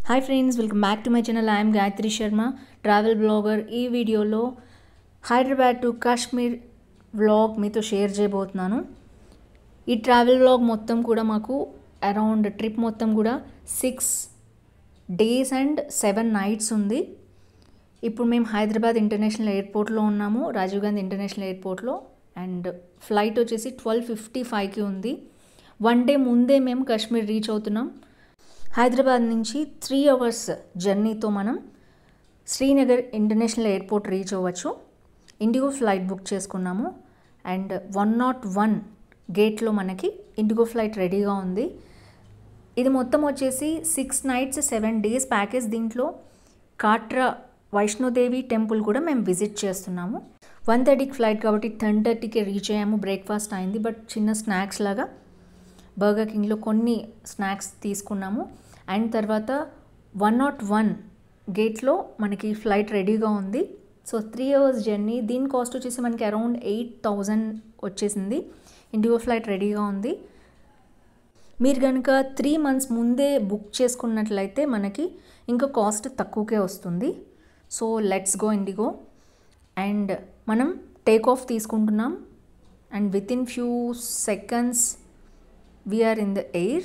hi friends welcome back to my channel I'm Gayatri Sharma travel blogger ఈ వీడియోలో Hyderabad to Kashmir vlog మీతో share చేయబోతున్నాను ఈ ట్రావెల్ వ్లాగ్ మొత్తం కూడా మాకు అరౌండ్ ట్రిప్ మొత్తం కూడా six days and seven nights ఉంది ఇప్పుడు మేము హైదరాబాద్ ఇంటర్నేషనల్ ఎయిర్పోర్ట్లో ఉన్నాము రాజీవ్ గాంధీ ఇంటర్నేషనల్ ఎయిర్పోర్ట్లో అండ్ ఫ్లైట్ వచ్చేసి ట్వెల్వ్ ఫిఫ్టీ ఫైవ్కి ఉంది వన్ డే ముందే మేము కాశ్మీర్ రీచ్ అవుతున్నాం హైదరాబాద్ నుంచి త్రీ అవర్స్ జర్నీతో మనం శ్రీనగర్ ఇంటర్నేషనల్ ఎయిర్పోర్ట్ రీచ్ అవ్వచ్చు ఇండిగో ఫ్లైట్ బుక్ చేసుకున్నాము అండ్ వన్ నాట్ వన్ గేట్లో మనకి ఇండిగో ఫ్లైట్ రెడీగా ఉంది ఇది మొత్తం వచ్చేసి six nights seven days package దీంట్లో కాట్రా వైష్ణోదేవి టెంపుల్ కూడా మేము విజిట్ చేస్తున్నాము వన్ థర్టీకి ఫ్లైట్ కాబట్టి టెన్ థర్టీకి రీచ్ అయ్యాము బ్రేక్ఫాస్ట్ అయింది బట్ చిన్న స్నాక్స్ లాగా బర్గర్ కింగ్లో కొన్ని స్నాక్స్ తీసుకున్నాము అండ్ తర్వాత వన్ నాట్ వన్ గేట్లో మనకి ఫ్లైట్ రెడీగా ఉంది సో త్రీ అవర్స్ జర్నీ దీని కాస్ట్ వచ్చేసి మనకి అరౌండ్ ఎయిట్ థౌజండ్ వచ్చేసింది ఇండిగో ఫ్లైట్ రెడీగా ఉంది మీరు కనుక త్రీ మంత్స్ ముందే బుక్ చేసుకున్నట్లయితే మనకి ఇంకా కాస్ట్ తక్కువకే వస్తుంది so let's go IndiGo and మనం టేక్ ఆఫ్ తీసుకుంటున్నాం and with in few seconds we are in the air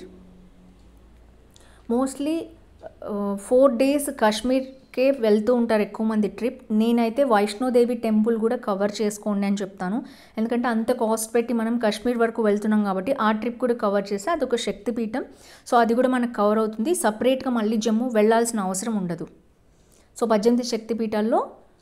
mostly four days కాశ్మీర్కే వెళ్తూ ఉంటారు ఎక్కువ మంది ట్రిప్ నేనైతే వైష్ణోదేవి టెంపుల్ కూడా కవర్ చేసుకోండి అని చెప్తాను ఎందుకంటే అంత కాస్ట్ పెట్టి మనం కాశ్మీర్ వరకు వెళ్తున్నాం కాబట్టి ఆ ట్రిప్ కూడా కవర్ చేస్తే అదొక శక్తిపీఠం సో అది కూడా మనకు కవర్ అవుతుంది సపరేట్గా మళ్ళీ జమ్మూ వెళ్ళాల్సిన అవసరం ఉండదు సో పద్దెనిమిది శక్తిపీఠాల్లో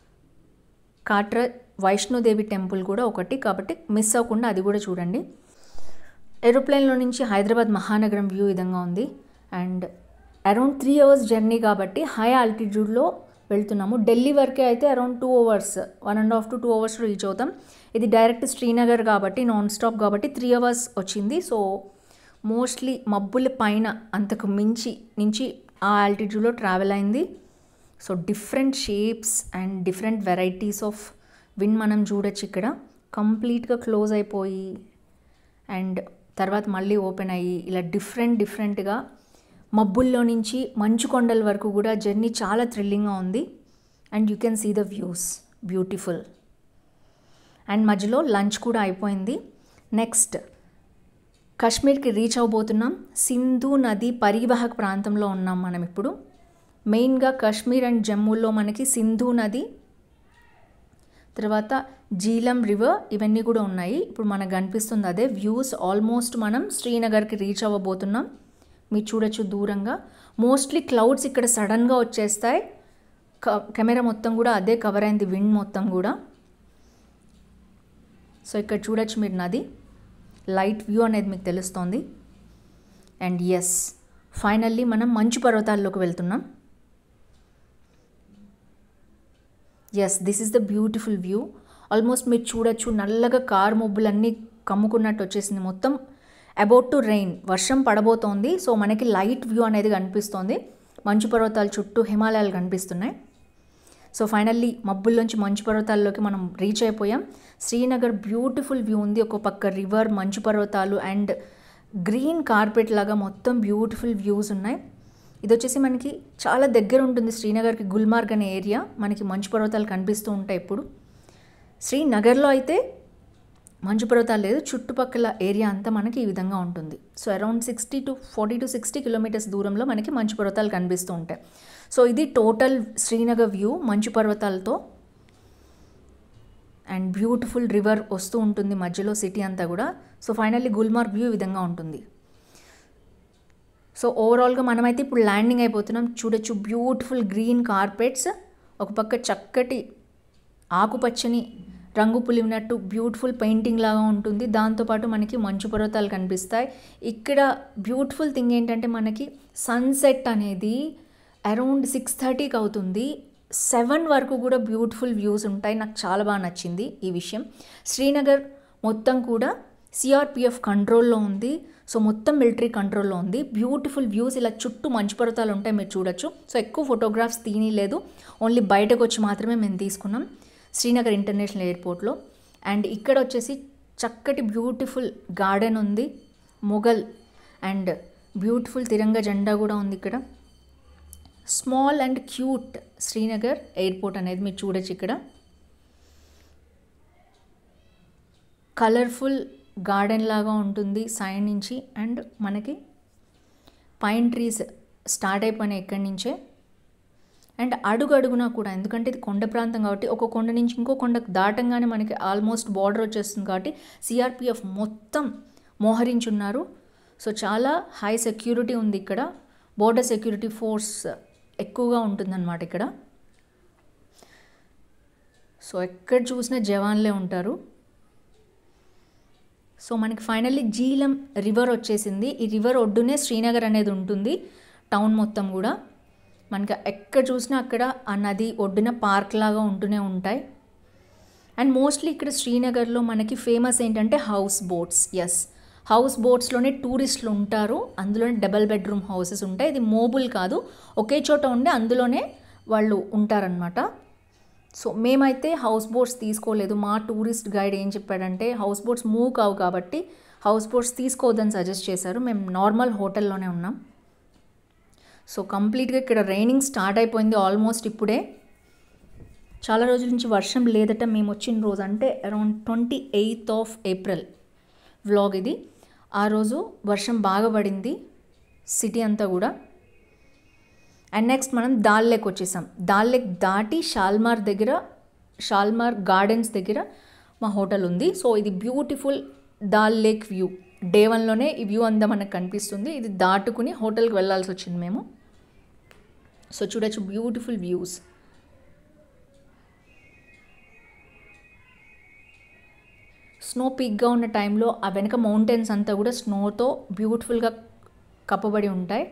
కాట్రా వైష్ణోదేవి టెంపుల్ కూడా ఒకటి కాబట్టి మిస్ అవ్వకుండా అది కూడా చూడండి ఏరోప్లేన్లో నుంచి హైదరాబాద్ మహానగరం వ్యూ విధంగా ఉంది and around three hours journey కాబట్టి హై ఆల్టిట్యూడ్లో వెళ్తున్నాము ఢిల్లీ వరకే అయితే around two hours one and half to two hours reach అవుతాం ఇది డైరెక్ట్ శ్రీనగర్ కాబట్టి నాన్ స్టాప్ కాబట్టి త్రీ అవర్స్ వచ్చింది సో మోస్ట్లీ మబ్బుల పైన అంతకు మించి నుంచి ఆ ఆల్టిట్యూడ్లో ట్రావెల్ అయింది so different shapes and different varieties of win మనం చూడొచ్చు ఇక్కడ కంప్లీట్గా క్లోజ్ అయిపోయి అండ్ తర్వాత మళ్ళీ ఓపెన్ అయ్యి ఇలా డిఫరెంట్ డిఫరెంట్గా మబ్బుల్లో నుంచి మంచు కొండల వరకు కూడా జర్నీ చాలా థ్రిల్లింగ్గా ఉంది and you can see the views beautiful and మధ్యలో లంచ్ కూడా అయిపోయింది నెక్స్ట్ కాశ్మీర్కి రీచ్ అవబోతున్నాం సింధు నది పరివాహక ప్రాంతంలో ఉన్నాం మనం ఇప్పుడు మెయిన్గా కాశ్మీర్ అండ్ జమ్మూలో మనకి సింధు నది తర్వాత జీలం రివర్ ఇవన్నీ కూడా ఉన్నాయి ఇప్పుడు మనకు కనిపిస్తుంది అదే వ్యూస్ ఆల్మోస్ట్ మనం శ్రీనగర్కి రీచ్ అవ్వబోతున్నాం మీరు చూడొచ్చు దూరంగా మోస్ట్లీ క్లౌడ్స్ ఇక్కడ సడన్గా వచ్చేస్తాయి కెమెరా మొత్తం కూడా అదే కవర్ అయింది విండ్ మొత్తం కూడా సో ఇక్కడ చూడొచ్చు మీరు నది లైట్ వ్యూ అనేది మీకు తెలుస్తోంది అండ్ ఎస్ ఫైనల్లీ మనం మంచు పర్వతాల్లోకి వెళ్తున్నాం yes this is the beautiful view almost మీరు చూడొచ్చు నల్లగా కార్ మబ్బులన్నీ కమ్ముకున్నట్టు వచ్చేసింది మొత్తం అబౌట్ టు రెయిన్ వర్షం పడబోతోంది సో మనకి లైట్ వ్యూ అనేది కనిపిస్తోంది మంచు పర్వతాల చుట్టూ హిమాలయాలు కనిపిస్తున్నాయి సో ఫైనల్లీ మబ్బుల్లోంచి మంచు పర్వతాల్లోకి మనం రీచ్ అయిపోయాం శ్రీనగర్ బ్యూటిఫుల్ వ్యూ ఉంది ఒక పక్క రివర్ మంచు పర్వతాలు అండ్ గ్రీన్ కార్పెట్ లాగా మొత్తం బ్యూటిఫుల్ వ్యూస్ ఉన్నాయి ఇది వచ్చేసి మనకి చాలా దగ్గర ఉంటుంది శ్రీనగర్కి గుల్మార్గ్ అనే ఏరియా మనకి మంచు పర్వతాలు కనిపిస్తూ ఉంటాయి ఇప్పుడు శ్రీనగర్లో అయితే మంచు పర్వతాలు లేదు చుట్టుపక్కల ఏరియా అంతా మనకి ఈ విధంగా ఉంటుంది so around sixty to forty to sixty kilometres దూరంలో మనకి మంచు పర్వతాలు కనిపిస్తూ ఉంటాయి సో ఇది టోటల్ శ్రీనగర్ వ్యూ మంచు పర్వతాలతో అండ్ బ్యూటిఫుల్ రివర్ వస్తూ ఉంటుంది మధ్యలో సిటీ అంతా కూడా సో ఫైనల్లీ గుల్మార్గ్ వ్యూ ఈ విధంగా ఉంటుంది సో ఓవరాల్గా మనమైతే ఇప్పుడు ల్యాండింగ్ అయిపోతున్నాం చూడొచ్చు బ్యూటిఫుల్ గ్రీన్ కార్పెట్స్ ఒక పక్క చక్కటి ఆకుపచ్చని రంగు పులిమినట్టు బ్యూటిఫుల్ పెయింటింగ్ లాగా ఉంటుంది దాంతోపాటు మనకి మంచు పర్వతాలు కనిపిస్తాయి ఇక్కడ బ్యూటిఫుల్ థింగ్ ఏంటంటే మనకి సన్సెట్ అనేది అరౌండ్ సిక్స్ థర్టీకి అవుతుంది సెవెన్ వరకు కూడా బ్యూటిఫుల్ వ్యూస్ ఉంటాయి నాకు చాలా బాగా నచ్చింది ఈ విషయం శ్రీనగర్ మొత్తం కూడా సిఆర్పిఎఫ్ కంట్రోల్లో ఉంది సో మొత్తం మిలిటరీ కంట్రోల్లో ఉంది బ్యూటిఫుల్ వ్యూస్ ఇలా చుట్టూ మంచు పర్వతాలు ఉంటాయి మీరు చూడొచ్చు సో ఎక్కువ ఫోటోగ్రాఫ్స్ తీయలేదు ఓన్లీ బయటకు వచ్చి మాత్రమే మేము తీసుకున్నాం శ్రీనగర్ ఇంటర్నేషనల్ ఎయిర్పోర్ట్లో అండ్ ఇక్కడ వచ్చేసి చక్కటి బ్యూటిఫుల్ గార్డెన్ ఉంది మొఘల్ అండ్ బ్యూటిఫుల్ తిరంగ జెండా కూడా ఉంది ఇక్కడ small and cute Srinagar airport అనేది మీరు చూడొచ్చు ఇక్కడ కలర్ఫుల్ గార్డెన్ లాగా ఉంటుంది సైడ్ నుంచి అండ్ మనకి పైన్ ట్రీస్ స్టార్ట్ అయిపోయినాయి ఎక్కడి నుంచే అండ్ అడుగు అడుగునా కూడా ఎందుకంటే ఇది కొండ ప్రాంతం కాబట్టి ఒక కొండ నుంచి ఇంకో కొండకు దాటంగానే మనకి ఆల్మోస్ట్ బార్డర్ వచ్చేస్తుంది కాబట్టి సిఆర్పిఎఫ్ మొత్తం మోహరించున్నారు సో చాలా హై సెక్యూరిటీ ఉంది ఇక్కడ బోర్డర్ సెక్యూరిటీ ఫోర్స్ ఎక్కువగా ఉంటుందన్నమాట ఇక్కడ సో ఎక్కడ చూసినా జవాన్లే ఉంటారు సో మనకి ఫైనల్లీ జీలం రివర్ వచ్చేసింది ఈ రివర్ ఒడ్డునే శ్రీనగర్ అనేది ఉంటుంది టౌన్ మొత్తం కూడా మనకి ఎక్కడ చూసినా అక్కడ ఆ నది ఒడ్డున పార్క్ లాగా ఉంటూనే ఉంటాయి అండ్ మోస్ట్లీ ఇక్కడ శ్రీనగర్లో మనకి ఫేమస్ ఏంటంటే హౌస్ బోట్స్ ఎస్ హౌస్ బోట్స్లోనే టూరిస్టులు ఉంటారు అందులోనే డబల్ బెడ్రూమ్ హౌసెస్ ఉంటాయి ఇది మోబుల్ కాదు ఒకే చోట ఉండి అందులోనే వాళ్ళు ఉంటారనమాట సో మేమైతే హౌస్ బోట్స్ తీసుకోలేదు మా టూరిస్ట్ గైడ్ ఏం చెప్పాడంటే హౌస్ బోట్స్ మూవ్ కావు కాబట్టి హౌస్ బోట్స్ తీసుకోవద్దని సజెస్ట్ చేశారు మేము నార్మల్ హోటల్లోనే ఉన్నాం సో కంప్లీట్గా ఇక్కడ రైనింగ్ స్టార్ట్ అయిపోయింది ఆల్మోస్ట్ ఇప్పుడే చాలా రోజుల నుంచి వర్షం లేదట మేము వచ్చిన రోజు అంటే around twenty eighth of April vlog ఇది ఆ రోజు వర్షం బాగా పడింది సిటీ అంతా కూడా అండ్ నెక్స్ట్ మనం దాల్ లేక్ వచ్చేసాం దాల్ లేక్ దాటి షాల్మార్ దగ్గర షాల్మార్ గార్డెన్స్ దగ్గర మా హోటల్ ఉంది సో ఇది beautiful Dal lake view day వన్లోనే ఈ వ్యూ అంతా మనకు కనిపిస్తుంది ఇది దాటుకుని హోటల్కి వెళ్ళాల్సి వచ్చింది మేము సో చూడొచ్చు బ్యూటిఫుల్ వ్యూస్ స్నో పీక్గా ఉన్న టైంలో ఆ వెనక మౌంటైన్స్ అంతా కూడా స్నోతో బ్యూటిఫుల్గా కప్పబడి ఉంటాయి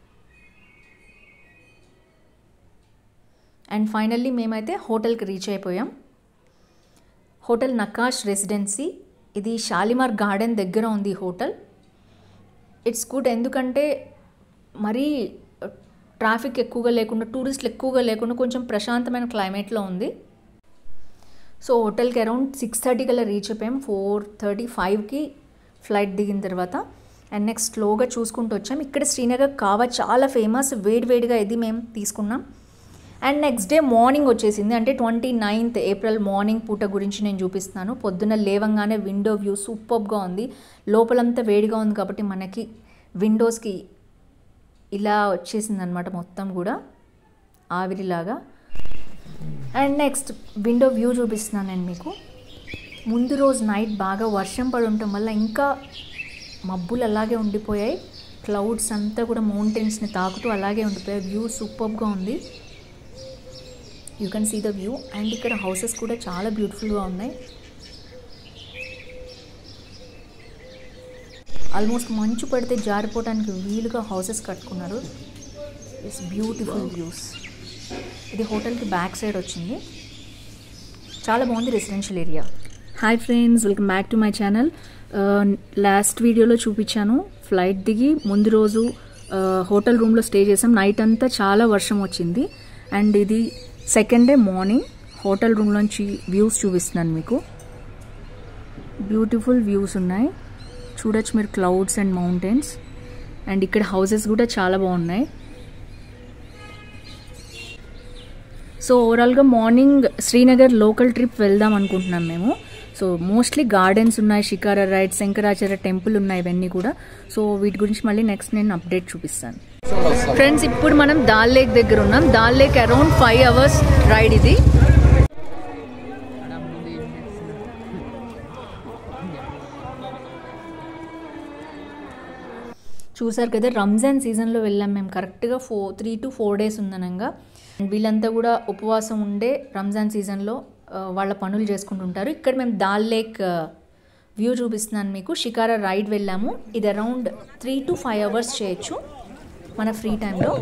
అండ్ ఫైనల్లీ మేమైతే హోటల్కి రీచ్ అయిపోయాం హోటల్ నకాష్ రెసిడెన్సీ ఇది షాలిమార్ గార్డెన్ దగ్గర ఉంది ఈ హోటల్ ఇట్స్ గుడ్ ఎందుకంటే మరీ ట్రాఫిక్ ఎక్కువగా లేకుండా టూరిస్టులు ఎక్కువగా లేకుండా కొంచెం ప్రశాంతమైన క్లైమేట్లో ఉంది సో హోటల్కి అరౌండ్ సిక్స్ థర్టీ కల్లా రీచ్ అయిపోయాం ఫోర్ థర్టీ ఫైవ్కి ఫ్లైట్ దిగిన తర్వాత అండ్ నెక్స్ట్ స్లోగా చూసుకుంటూ వచ్చాం ఇక్కడ శ్రీనగర్ కావా చాలా ఫేమస్ వేడివేడిగా ఇది మేము తీసుకున్నాం అండ్ నెక్స్ట్ డే మార్నింగ్ వచ్చేసింది అంటే ట్వంటీ నైన్త్ ఏప్రిల్ మార్నింగ్ పూట గురించి నేను చూపిస్తున్నాను పొద్దున్న లేవంగానే విండో వ్యూ సూపర్గా ఉంది లోపలంతా వేడిగా ఉంది కాబట్టి మనకి విండోస్కి ఇలా వచ్చేసింది అనమాట మొత్తం కూడా ఆవిరిలాగా అండ్ నెక్స్ట్ విండో వ్యూ చూపిస్తున్నాను నేను మీకు ముందు రోజు నైట్ బాగా వర్షం పడి ఉండటం వల్ల ఇంకా మబ్బులు అలాగే ఉండిపోయాయి క్లౌడ్స్ అంతా కూడా మౌంటైన్స్ని తాకుతూ అలాగే ఉండిపోయాయి వ్యూ సూపర్గా ఉంది you can see the view and ఇక్కడ హౌసెస్ కూడా చాలా బ్యూటిఫుల్గా ఉన్నాయి ఆల్మోస్ట్ మంచు పడితే జారిపోవడానికి వీలుగా హౌసెస్ కట్టుకున్నారు ఇట్స్ బ్యూటిఫుల్ వ్యూస్ ఇది హోటల్కి బ్యాక్ సైడ్ వచ్చింది చాలా బాగుంది residential area hi friends welcome back to my channel last వీడియోలో చూపించాను ఫ్లైట్ దిగి ముందు రోజు హోటల్ రూమ్లో స్టే చేసాం నైట్ అంతా చాలా వర్షం వచ్చింది అండ్ ఇది సెకండ్ డే మార్నింగ్ హోటల్ రూమ్లోంచి వ్యూస్ చూపిస్తున్నాను మీకు బ్యూటిఫుల్ వ్యూస్ ఉన్నాయి చూడొచ్చు మీరు క్లౌడ్స్ అండ్ మౌంటైన్స్ అండ్ ఇక్కడ హౌసెస్ కూడా చాలా బాగున్నాయి సో ఓవరాల్గా మార్నింగ్ శ్రీనగర్ లోకల్ ట్రిప్ వెళ్దాం అనుకుంటున్నాం మేము సో మోస్ట్లీ గార్డెన్స్ ఉన్నాయి షికారా రైడ్ శంకరాచార్య టెంపుల్ ఉన్నాయి ఇవన్నీ కూడా సో వీటి గురించి మళ్ళీ నెక్స్ట్ నేను అప్డేట్ చూపిస్తాను ఫ్రెండ్స్ ఇప్పుడు మనం దాల్ లేక్ దగ్గర ఉన్నాం Dal lake around five hours ride ఇది చూసారు కదా రంజాన్ సీజన్లో వెళ్ళాం మేము కరెక్ట్గా four three to four days ఉందనంగా వీళ్ళంతా కూడా ఉపవాసం ఉండే రంజాన్ సీజన్లో వాళ్ళ పనులు చేసుకుంటుంటారు ఇక్కడ మేము దాల్ లేక్ వ్యూ చూపిస్తున్నాను మీకు షికారా రైడ్ వెళ్ళాము ఇది around three to five hours చేయొచ్చు మన ఫ్రీ టైంలో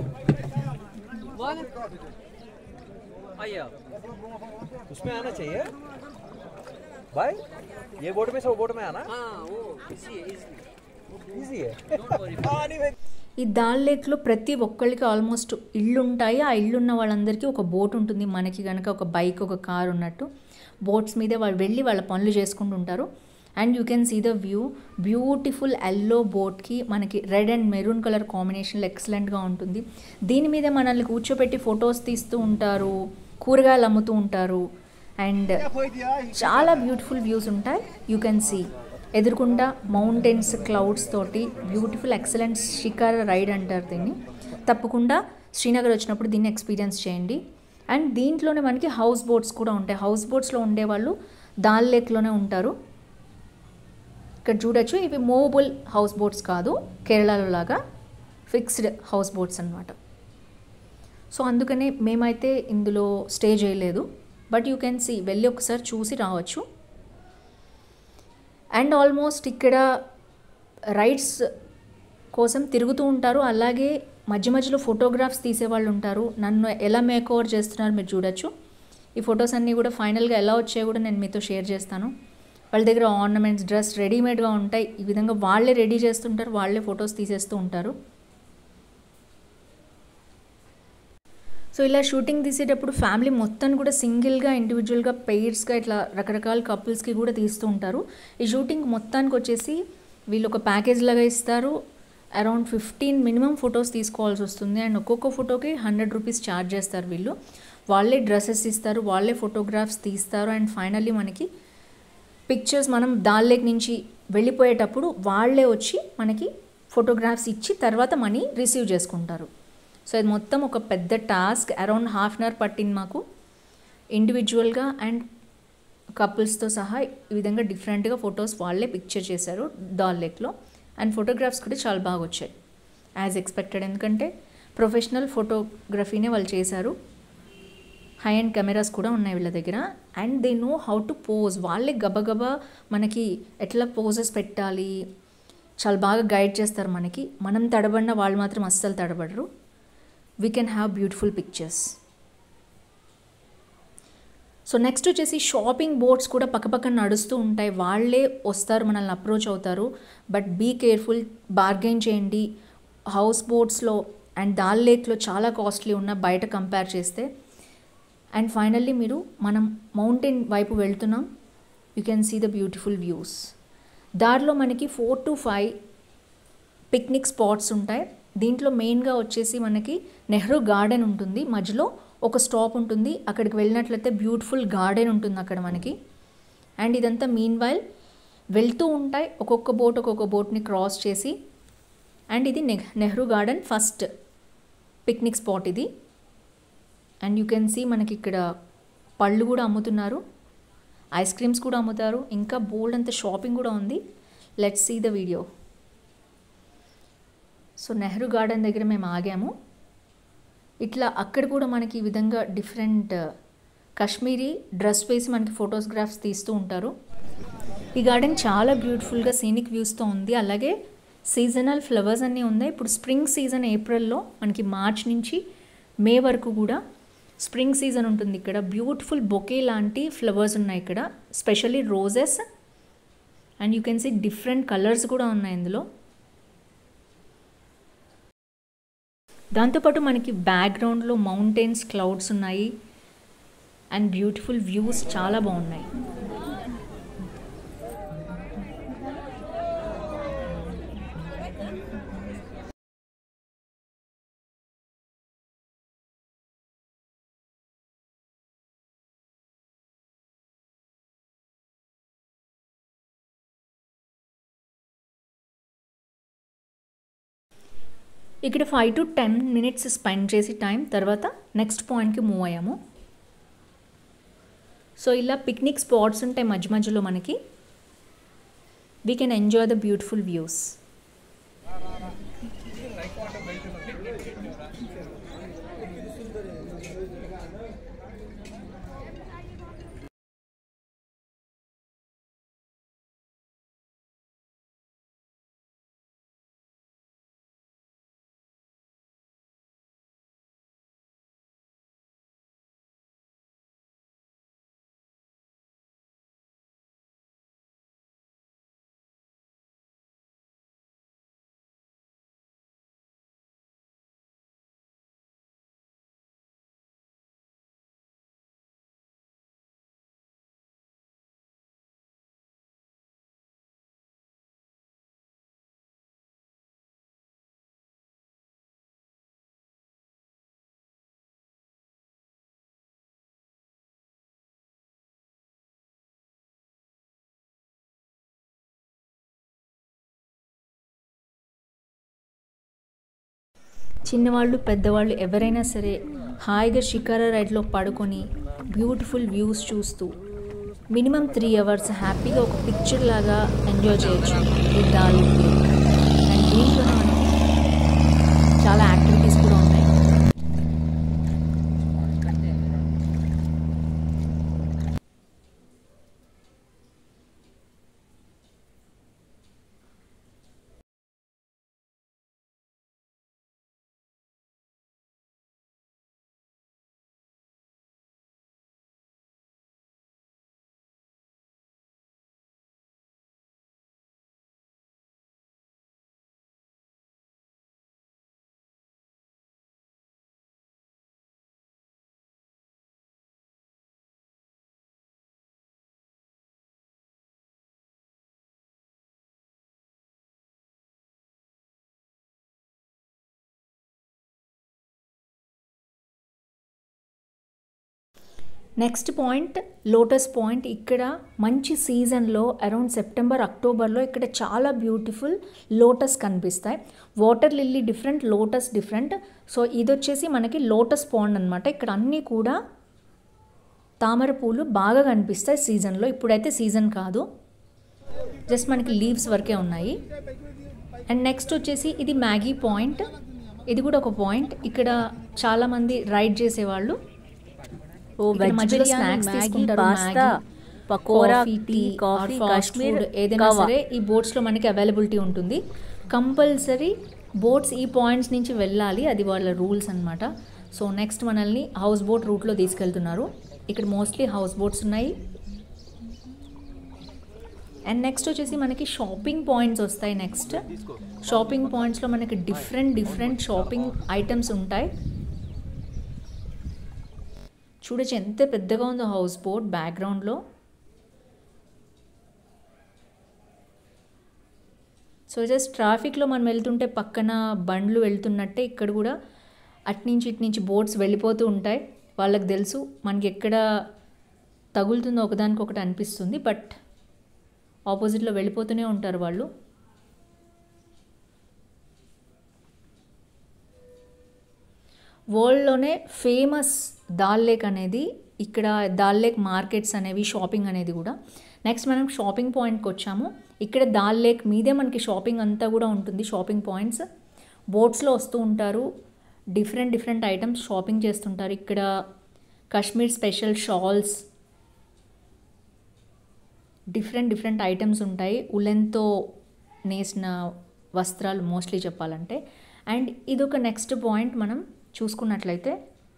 आइए आप उसमें आना चाहिए भाई ये बोट में से वो बोट में आना हाँ वो इजी है इजी है हाँ, नहीं भाई ఈ దాల్ లేక్లో ప్రతి ఒక్కళ్ళకి ఆల్మోస్ట్ ఇళ్ళు ఉంటాయి ఆ ఇల్లు ఉన్న వాళ్ళందరికీ ఒక బోట్ ఉంటుంది మనకి కనుక ఒక బైక్ ఒక కార్ ఉన్నట్టు బోట్స్ మీదే వాళ్ళు వెళ్ళి వాళ్ళ పనులు చేసుకుంటూ ఉంటారు and you can see the view beautiful yellow బోట్కి మనకి రెడ్ అండ్ మెరూన్ కలర్ కాంబినేషన్లో ఎక్సలెంట్గా ఉంటుంది దీని మీద మనల్ని కూర్చోపెట్టి ఫొటోస్ తీస్తూ ఉంటారు కూరగాయలు అమ్ముతూ ఉంటారు అండ్ చాలా బ్యూటిఫుల్ వ్యూస్ ఉంటాయి యూ కెన్ సీ ఎదురుకుండా మౌంటైన్స్ క్లౌడ్స్ తోటి బ్యూటిఫుల్ ఎక్సలెంట్ షికార్ రైడ్ అంటారు దీన్ని తప్పకుండా శ్రీనగర్ వచ్చినప్పుడు దీన్ని ఎక్స్పీరియన్స్ చేయండి అండ్ దీంట్లోనే మనకి హౌస్ బోట్స్ కూడా ఉంటాయి హౌస్ బోట్స్లో ఉండేవాళ్ళు దాల్ లేక్లోనే ఉంటారు ఇక్కడ చూడొచ్చు ఇవి మూవబుల్ హౌస్ బోట్స్ కాదు కేరళలో లాగా ఫిక్స్డ్ హౌస్ బోట్స్ అనమాట సో అందుకనే మేమైతే ఇందులో స్టే చేయలేదు బట్ యూ కెన్ సీ వెళ్ళి ఒకసారి చూసి రావచ్చు అండ్ ఆల్మోస్ట్ ఇక్కడ రైడ్స్ కోసం తిరుగుతూ ఉంటారు అలాగే మధ్య మధ్యలో ఫోటోగ్రాఫ్స్ తీసేవాళ్ళు ఉంటారు నన్ను ఎలా మేక్ ఓవర్ చేస్తున్నారు మీరు చూడొచ్చు ఈ ఫొటోస్ అన్నీ కూడా ఫైనల్గా ఎలా వచ్చాయో కూడా నేను మీతో షేర్ చేస్తాను వాళ్ళ దగ్గర ఆర్నమెంట్స్ డ్రెస్ రెడీమేడ్గా ఉంటాయి ఈ విధంగా వాళ్ళే రెడీ చేస్తుంటారు వాళ్ళే ఫొటోస్ తీసేస్తూ ఉంటారు సో ఇలా షూటింగ్ తీసేటప్పుడు ఫ్యామిలీ మొత్తం కూడా సింగిల్గా ఇండివిజువల్గా పెయిర్స్గా ఇట్లా రకరకాల కపుల్స్కి కూడా తీస్తూ ఉంటారు ఈ షూటింగ్ మొత్తానికి వచ్చేసి వీళ్ళు ఒక ప్యాకేజ్ లాగా ఇస్తారు అరౌండ్ ఫిఫ్టీన్ మినిమం ఫొటోస్ తీసుకోవాల్సి వస్తుంది అండ్ ఒక్కొక్క ఫోటోకి హండ్రెడ్ రూపీస్ ఛార్జ్ చేస్తారు వీళ్ళు వాళ్ళే డ్రెస్సెస్ ఇస్తారు వాళ్ళే ఫోటోగ్రాఫ్స్ తీస్తారు అండ్ ఫైనల్లీ మనకి పిక్చర్స్ మనం దాల్లేక్ నుంచి వెళ్ళిపోయేటప్పుడు వాళ్ళే వచ్చి మనకి ఫోటోగ్రాఫ్స్ ఇచ్చి తర్వాత మనీ రిసీవ్ చేసుకుంటారు సో ఇది మొత్తం ఒక పెద్ద task around half an hour పట్టింది మాకు ఇండివిజువల్గా అండ్ కపుల్స్తో సహా ఈ విధంగా డిఫరెంట్గా ఫొటోస్ వాళ్ళే పిక్చర్ చేశారు దాల్ లేక్లో అండ్ ఫోటోగ్రాఫ్స్ కూడా చాలా బాగా వచ్చాయి యాజ్ ఎక్స్పెక్టెడ్ ఎందుకంటే ప్రొఫెషనల్ ఫోటోగ్రఫీనే వాళ్ళు చేశారు హై అండ్ కెమెరాస్ కూడా ఉన్నాయి వీళ్ళ దగ్గర and they know how to pose వాళ్ళే గబగబా మనకి ఎట్లా పోజెస్ పెట్టాలి చాలా బాగా గైడ్ చేస్తారు మనకి మనం తడబడిన వాళ్ళు మాత్రం అస్సలు తడబడరు we can have beautiful pictures so next వచ్చేసి షాపింగ్ బోర్డ్స్ కూడా పక్కపక్కన నడుస్తూ ఉంటాయి వాళ్ళే వస్తారు మనల్ని అప్రోచ్ అవుతారు బట్ బీ కేర్ఫుల్ బార్గెన్ చేయండి హౌస్ బోట్స్లో అండ్ దాల్ లేక్లో చాలా కాస్ట్లీ ఉన్న బయట కంపేర్ చేస్తే అండ్ ఫైనల్లీ మీరు మనం మౌంటైన్ వైపు వెళ్తున్నాం you can see the beautiful views దారిలో మనకి four to five picnic spots ఉంటాయి దీంట్లో మెయిన్గా వచ్చేసి మనకి నెహ్రూ గార్డెన్ ఉంటుంది మధ్యలో ఒక స్టాప్ ఉంటుంది అక్కడికి వెళ్ళినట్లయితే బ్యూటిఫుల్ గార్డెన్ ఉంటుంది అక్కడ మనకి అండ్ ఇదంతా మీన్ వైల్ వెళ్తూ ఉంటాయి ఒక్కొక్క బోట్ ఒక్కొక్క బోట్ని క్రాస్ చేసి అండ్ ఇది నెహ్ Nehru garden first picnic spot ఇది అండ్ యూ కెన్ సీ మనకి ఇక్కడ పళ్ళు కూడా అమ్ముతున్నారు ఐస్ క్రీమ్స్ కూడా అమ్ముతారు ఇంకా బోల్డ్ అంత షాపింగ్ కూడా ఉంది let's see the video so Nehru garden దగ్గర మేము ఆగాము ఇట్లా అక్కడ కూడా మనకి ఈ విధంగా డిఫరెంట్ కాశ్మీరీ డ్రెస్ వేసి మనకి ఫొటోగ్రాఫ్స్ తీస్తూ ఉంటారు ఈ గార్డెన్ చాలా బ్యూటిఫుల్గా సీనిక్ వ్యూస్తో ఉంది అలాగే సీజనల్ ఫ్లవర్స్ అన్నీ ఉన్నాయి ఇప్పుడు స్ప్రింగ్ సీజన్ ఏప్రిల్లో మనకి మార్చ్ నుంచి మే వరకు కూడా స్ప్రింగ్ సీజన్ ఉంటుంది ఇక్కడ బ్యూటిఫుల్ బొకే లాంటి ఫ్లవర్స్ ఉన్నాయి ఇక్కడ specially roses and you can see different colours కూడా ఉన్నాయి ఇందులో దాంతోపాటు మనకి బ్యాక్గ్రౌండ్లో మౌంటైన్స్ క్లౌడ్స్ ఉన్నాయి అండ్ బ్యూటిఫుల్ వ్యూస్ చాలా బాగున్నాయి ఇక్కడ five to ten minutes spend చేసి టైం తర్వాత నెక్స్ట్ పాయింట్కి మూవ్ అయ్యాము సో ఇలా పిక్నిక్ స్పాట్స్ ఉంటాయి మధ్య మధ్యలో మనకి we can enjoy the beautiful views చిన్నవాళ్ళు పెద్దవాళ్ళు ఎవరైనా సరే హాయిగా షికారా రైడ్లో పడుకొని బ్యూటిఫుల్ వ్యూస్ చూస్తూ మినిమం త్రీ అవర్స్ హ్యాపీగా ఒక పిక్చర్ లాగా ఎంజాయ్ చేయొచ్చు ఈ దాల్ లేక్ అండ్ దీంట్లో మనకి చాలా యాక్టివిటీస్ కూడా ఉన్నాయి నెక్స్ట్ పాయింట్ లోటస్ పాయింట్ ఇక్కడ మంచి సీజన్లో అరౌండ్ సెప్టెంబర్ అక్టోబర్లో ఇక్కడ చాలా బ్యూటిఫుల్ లోటస్ కనిపిస్తాయి water lily different lotus different so ఇది వచ్చేసి మనకి లోటస్ పాండ్ అనమాట ఇక్కడ అన్నీ కూడా తామర పూలు బాగా కనిపిస్తాయి సీజన్లో ఇప్పుడైతే సీజన్ కాదు జస్ట్ మనకి లీవ్స్ వరకే ఉన్నాయి అండ్ నెక్స్ట్ వచ్చేసి ఇది మ్యాగీ పాయింట్ ఇది కూడా ఒక పాయింట్ ఇక్కడ చాలామంది రైడ్ చేసేవాళ్ళు ఓ ఇక్కడ వెజ్ మధ్యలో బిర్యానీ snacks మ్యాగీ తీసుకుంటారు, pasta Maggi, pakoda coffee, tea coffee or fast Kashmir food ఏదైనా కవా సరే ఈ బోట్స్లో మనకి అవైలబిలిటీ ఉంటుంది కంపల్సరీ బోట్స్ ఈ పాయింట్స్ నుంచి వెళ్ళాలి అది వాళ్ళ రూల్స్ అన్నమాట సో నెక్స్ట్ మనల్ని హౌస్ బోట్ రూట్లో తీసుకెళ్తున్నారు ఇక్కడ మోస్ట్లీ హౌస్ బోట్స్ ఉన్నాయి అండ్ నెక్స్ట్ వచ్చేసి మనకి షాపింగ్ పాయింట్స్ వస్తాయి నెక్స్ట్ షాపింగ్ పాయింట్స్లో మనకి డిఫరెంట్ డిఫరెంట్ షాపింగ్ ఐటమ్స్ ఉంటాయి చూడొచ్చు ఎంత పెద్దగా ఉందో హౌస్ బోట్ బ్యాక్గ్రౌండ్లో సో జస్ట్ ట్రాఫిక్లో మనం వెళ్తుంటే పక్కన బండ్లు వెళ్తున్నట్టే ఇక్కడ కూడా అట్నుంచి ఇటు నుంచి బోట్స్ వెళ్ళిపోతూ ఉంటాయి వాళ్ళకి తెలుసు మనకి ఎక్కడ తగులుతుందో ఒకదానికి ఒకటి అనిపిస్తుంది బట్ ఆపోజిట్లో వెళ్ళిపోతూనే ఉంటారు వాళ్ళు వరల్డ్లోనే ఫేమస్ దాల్ లేక్ అనేది ఇక్కడ దాల్ లేక్ మార్కెట్స్ అనేవి షాపింగ్ అనేది కూడా నెక్స్ట్ మనం షాపింగ్ పాయింట్కి వచ్చాము ఇక్కడ దాల్ లేక్ మీదే మనకి షాపింగ్ అంతా కూడా ఉంటుంది షాపింగ్ పాయింట్స్ బోట్స్లో వస్తూ ఉంటారు డిఫరెంట్ డిఫరెంట్ ఐటమ్స్ షాపింగ్ చేస్తుంటారు ఇక్కడ Kashmir special shawls different different items ఉంటాయి ఉలెన్తో నేసిన వస్త్రాలు మోస్ట్లీ చెప్పాలంటే అండ్ ఇదొక నెక్స్ట్ పాయింట్ మనం చూసుకున్నట్లయితే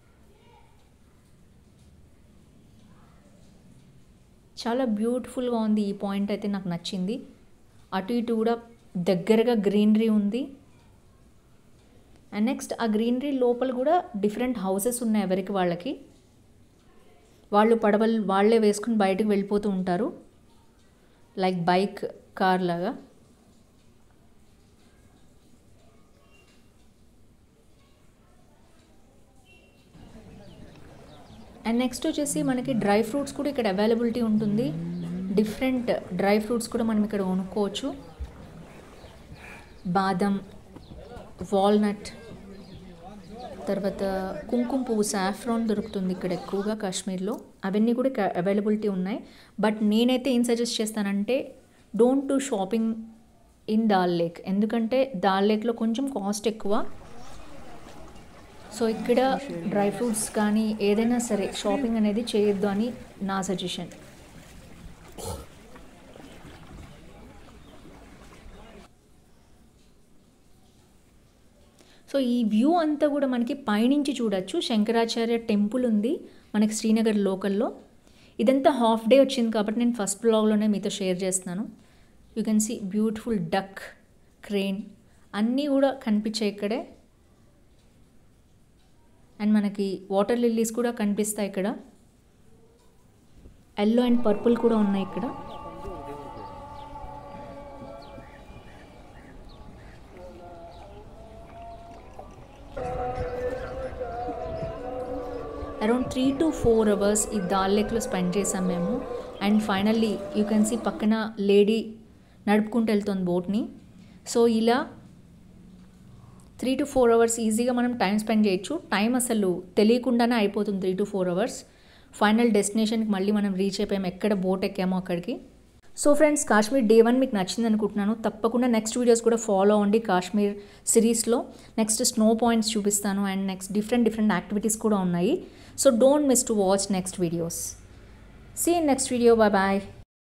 చాలా బ్యూటిఫుల్గా ఉంది ఈ పాయింట్ అయితే నాకు నచ్చింది అటు ఇటు కూడా దగ్గరగా గ్రీనరీ ఉంది అండ్ నెక్స్ట్ ఆ గ్రీనరీ లోపల కూడా డిఫరెంట్ హౌసెస్ ఉన్నాయి ఎవరికి వాళ్ళకి వాళ్ళు పడవలు వాళ్ళే వేసుకుని బయటకు వెళ్ళిపోతూ ఉంటారు లైక్ బైక్ కార్ లాగా అండ్ నెక్స్ట్ వచ్చేసి మనకి డ్రై ఫ్రూట్స్ కూడా ఇక్కడ అవైలబిలిటీ ఉంటుంది డిఫరెంట్ డ్రై ఫ్రూట్స్ కూడా మనం ఇక్కడ కొనుక్కోవచ్చు బాదం వాల్నట్ తర్వాత కుంకుమ పువ్వు సాఫ్రాన్ దొరుకుతుంది ఇక్కడ ఎక్కువగా కాశ్మీర్లో అవన్నీ కూడా ఇక్కడ అవైలబిలిటీ ఉన్నాయి బట్ నేనైతే ఏం సజెస్ట్ చేస్తానంటే don't to shopping in Dal lake ఎందుకంటే దాల్ లేక్లో కొంచెం కాస్ట్ ఎక్కువ సో ఇక్కడ డ్రై ఫ్రూట్స్ కానీ ఏదైనా సరే షాపింగ్ అనేది చేయొద్దు అని నా సజెషన్ సో ఈ వ్యూ అంతా కూడా మనకి పైనుంచి చూడొచ్చు శంకరాచార్య టెంపుల్ ఉంది మనకి శ్రీనగర్ లోకల్లో ఇదంతా హాఫ్ డే వచ్చింది కాబట్టి నేను ఫస్ట్ బ్లాగ్లోనే మీతో షేర్ చేస్తున్నాను you can see beautiful duck crane అన్నీ కూడా కనిపించాయి ఇక్కడే అండ్ మనకి వాటర్ లిల్లీస్ కూడా కనిపిస్తాయి ఇక్కడ ఎల్లో అండ్ పర్పుల్ కూడా ఉన్నాయి ఇక్కడ around three to four hours ఈ దాల్ లేక్లో స్పెండ్ చేసాం మేము and finally you can see పక్కన లేడీ నడుపుకుంటూ వెళ్తుంది బోట్ని సో ఇలా త్రీ టు ఫోర్ అవర్స్ ఈజీగా మనం టైం స్పెండ్ చేయొచ్చు టైం అసలు తెలియకుండానే అయిపోతుంది three to four hours final డెస్టినేషన్కి మళ్ళీ మనం రీచ్ అయిపోయాము ఎక్కడ బోట్ ఎక్కామో అక్కడికి so friends Kashmir day one మీకు నచ్చింది అనుకుంటున్నాను తప్పకుండా నెక్స్ట్ వీడియోస్ కూడా ఫాలో అవ్వండి కాశ్మీర్ సిరీస్లో నెక్స్ట్ స్నో పాయింట్స్ చూపిస్తాను and next different different activities కూడా ఉన్నాయి so don't miss to watch next videos see next video bye bye